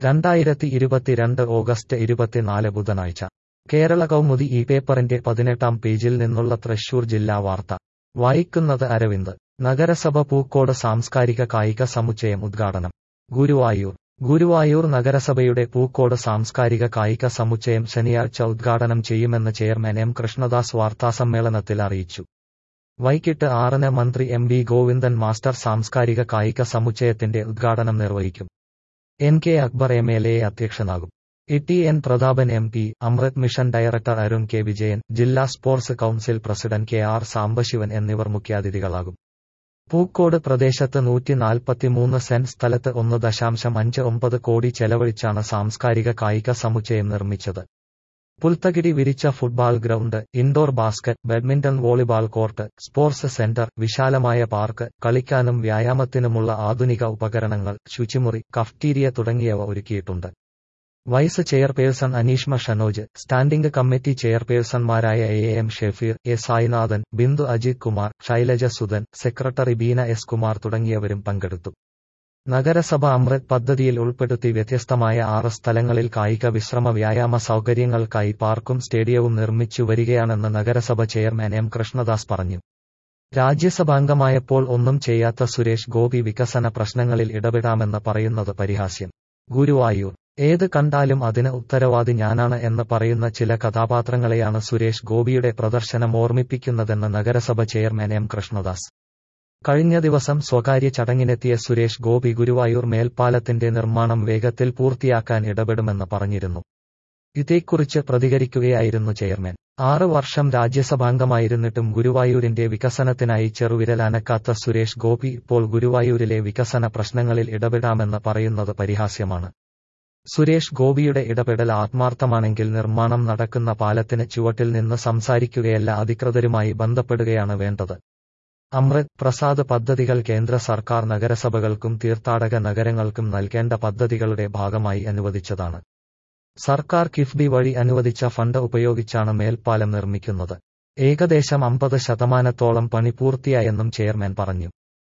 രണ്ടായിരത്തി ഇരുപത്തിരണ്ട് ഓഗസ്റ്റ് ഇരുപത്തിനാല് ബുധനാഴ്ച കേരള കൗമുദി ഈ പേപ്പറിന്റെ പതിനെട്ടാം പേജിൽ നിന്നുള്ള തൃശൂർ ജില്ലാ വാർത്ത വായിക്കുന്നത് അരവിന്ദ് നഗരസഭ പൂക്കോട് സാംസ്കാരിക കായിക സമുച്ചയം ഉദ്ഘാടനം ഗുരുവായൂർ ഗുരുവായൂർ നഗരസഭയുടെ പൂക്കോട് സാംസ്കാരിക കായിക സമുച്ചയം ശനിയാഴ്ച ഉദ്ഘാടനം ചെയ്യുമെന്ന് ചെയർമാൻ എം കൃഷ്ണദാസ് വാർത്താസമ്മേളനത്തിൽ അറിയിച്ചു വൈകിട്ട് ആറിന് മന്ത്രി എം വി ഗോവിന്ദൻ മാസ്റ്റർ സാംസ്കാരിക കായിക സമുച്ചയത്തിന്റെ ഉദ്ഘാടനം നിർവഹിക്കും N K Akbar M L A അധ്യക്ഷനാകും E T N Prathapan M P Amrut mission director Arun K Vijayan ജില്ലാ sports council president K R Sambasivan എന്നിവർ മുഖ്യാതിഥികളാകും പൂക്കോട് പ്രദേശത്ത് നൂറ്റി നാൽപ്പത്തിമൂന്ന് സെന്റ് സ്ഥലത്ത് ഒന്ന് ദശാംശം അഞ്ച് ഒമ്പത് കോടി ചെലവഴിച്ചാണ് സാംസ്കാരിക കായിക സമുച്ചയം നിർമ്മിച്ചത് പുൽത്തകിടി വിരിച്ച football ground indoor basket badminton volleyball court sports centre വിശാലമായ പാർക്ക് കളിക്കാനും വ്യായാമത്തിനുമുള്ള ആധുനിക ഉപകരണങ്ങൾ ശുചിമുറി കഫ്റ്റീരിയ തുടങ്ങിയവ ഒരുക്കിയിട്ടുണ്ട് vice chairperson Aneeshma Shanoj standing committee ചെയർപേഴ്സൺമാരായ A M Shefeer A Sainathan Bindu Ajith Kumar Shailaja Sudhan secretary Beena S Kumar തുടങ്ങിയവരും പങ്കെടുത്തു നഗരസഭ അമൃത് പദ്ധതിയിൽ ഉൾപ്പെടുത്തി വ്യത്യസ്തമായ ആറ് സ്ഥലങ്ങളിൽ കായിക വിശ്രമ വ്യായാമ സൗകര്യങ്ങൾക്കായി പാർക്കും സ്റ്റേഡിയവും നിർമ്മിച്ചു വരികയാണെന്ന് നഗരസഭ ചെയർമാൻ എം കൃഷ്ണദാസ് പറഞ്ഞു രാജ്യസഭാംഗമായപ്പോൾ ഒന്നും ചെയ്യാത്ത സുരേഷ് ഗോപി വികസന പ്രശ്നങ്ങളിൽ ഇടപെടാമെന്ന് പറയുന്നത് പരിഹാസ്യം ഗുരുവായൂർ ഏത് കണ്ടാലും അതിന് ഉത്തരവാദി ഞാനാണ് എന്ന് പറയുന്ന ചില കഥാപാത്രങ്ങളെയാണ് സുരേഷ് ഗോപിയുടെ പ്രദർശനം ഓർമ്മിപ്പിക്കുന്നതെന്ന് നഗരസഭ ചെയർമാൻ എം കൃഷ്ണദാസ് കഴിഞ്ഞ ദിവസം സ്വകാര്യ ചടങ്ങിനെത്തിയ സുരേഷ് ഗോപി ഗുരുവായൂർ മേൽപ്പാലത്തിന്റെ നിർമ്മാണം വേഗത്തിൽ പൂർത്തിയാക്കാൻ ഇടപെടുമെന്ന് പറഞ്ഞിരുന്നു ഇതേക്കുറിച്ച് പ്രതികരിക്കുകയായിരുന്നു ചെയർമാൻ ആറ് വർഷം രാജ്യസഭാംഗമായിരുന്നിട്ടും ഗുരുവായൂരിന്റെ വികസനത്തിനായി ചെറുവിരൽ അനക്കാത്ത സുരേഷ് ഗോപി ഇപ്പോൾ ഗുരുവായൂരിലെ വികസന പ്രശ്നങ്ങളിൽ ഇടപെടാമെന്ന് പറയുന്നത് പരിഹാസ്യമാണ് സുരേഷ് ഗോപിയുടെ ഇടപെടൽ ആത്മാർത്ഥമാണെങ്കിൽ നിർമ്മാണം നടക്കുന്ന പാലത്തിന് ചുവട്ടിൽ നിന്ന് സംസാരിക്കുകയല്ല അധികൃതരുമായി ബന്ധപ്പെടുകയാണ് വേണ്ടത് അമൃത് പ്രസാദ് പദ്ധതികൾ കേന്ദ്ര സർക്കാർ നഗരസഭകൾക്കും തീർത്ഥാടക നഗരങ്ങൾക്കും നൽകേണ്ട പദ്ധതികളുടെ ഭാഗമായി അനുവദിച്ചതാണ് സർക്കാർ കിഫ്ബി വഴി അനുവദിച്ച ഫണ്ട് ഉപയോഗിച്ചാണ് മേൽപ്പാലം നിർമ്മിക്കുന്നത് ഏകദേശം അമ്പത് ശതമാനത്തോളം പണി പൂർത്തിയായെന്നും ചെയർമാൻ പറഞ്ഞു